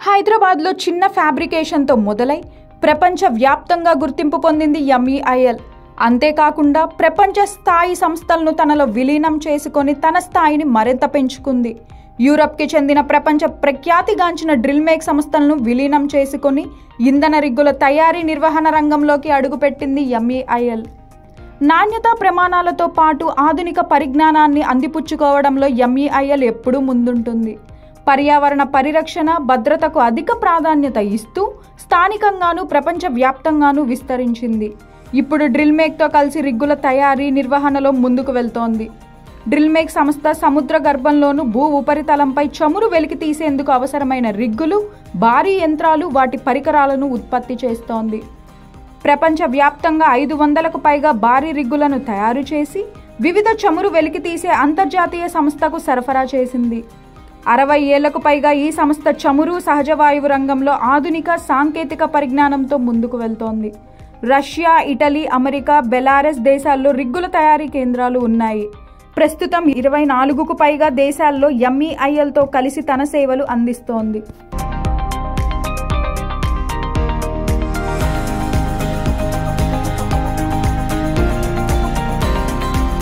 హైదరాబాద్లో చిన్న ఫ్యాబ్రికేషన్తో మొదలై ప్రపంచ వ్యాప్తంగా గుర్తింపు పొందింది ఎంఈఐఎల్ అంతేకాకుండా ప్రపంచ స్థాయి సంస్థలను తనలో విలీనం చేసుకొని తన స్థాయిని మరింత పెంచుకుంది యూరప్కి చెందిన ప్రపంచ ప్రఖ్యాతిగాంచిన డ్రిల్ మేక్ సంస్థలను విలీనం చేసుకొని ఇంధన రిగ్గుల తయారీ నిర్వహణ రంగంలోకి అడుగుపెట్టింది ఎంఈఐఎల్ నాణ్యతా ప్రమాణాలతో పాటు ఆధునిక పరిజ్ఞానాన్ని అందిపుచ్చుకోవడంలో ఎంఈఐఎల్ ఎప్పుడూ ముందుంటుంది పర్యావరణ పరిరక్షణ భద్రతకు అధిక ప్రాధాన్యత ఇస్తూ స్థానికంగాను ప్రపంచవ్యాప్తంగాను విస్తరించింది ఇప్పుడు డ్రిల్ మేక్తో కలిసి రిగ్గుల తయారీ నిర్వహణలో ముందుకు వెళ్తోంది డ్రిల్ మేక్ సంస్థ సముద్ర గర్భంలోను భూ ఉపరితలంపై చమురు వెలికి తీసేందుకు అవసరమైన రిగ్గులు భారీ యంత్రాలు వాటి పరికరాలను ఉత్పత్తి చేస్తోంది ప్రపంచవ్యాప్తంగా ఐదు వందలకు పైగా భారీ రిగ్గులను తయారు చేసి వివిధ చమురు వెలికి తీసే అంతర్జాతీయ సంస్థకు సరఫరా చేసింది అరవై ఏళ్లకు పైగా ఈ సంస్థ చమురు సహజ వాయువు రంగంలో ఆధునిక సాంకేతిక పరిజ్ఞానంతో ముందుకు వెళ్తోంది రష్యా ఇటలీ అమెరికా బెలారస్ దేశాల్లో రిగ్గుల తయారీ కేంద్రాలు ఉన్నాయి ప్రస్తుతం ఇరవై నాలుగుకు పైగా దేశాల్లో ఎంఈఐఎల్తో కలిసి తన సేవలు అందిస్తోంది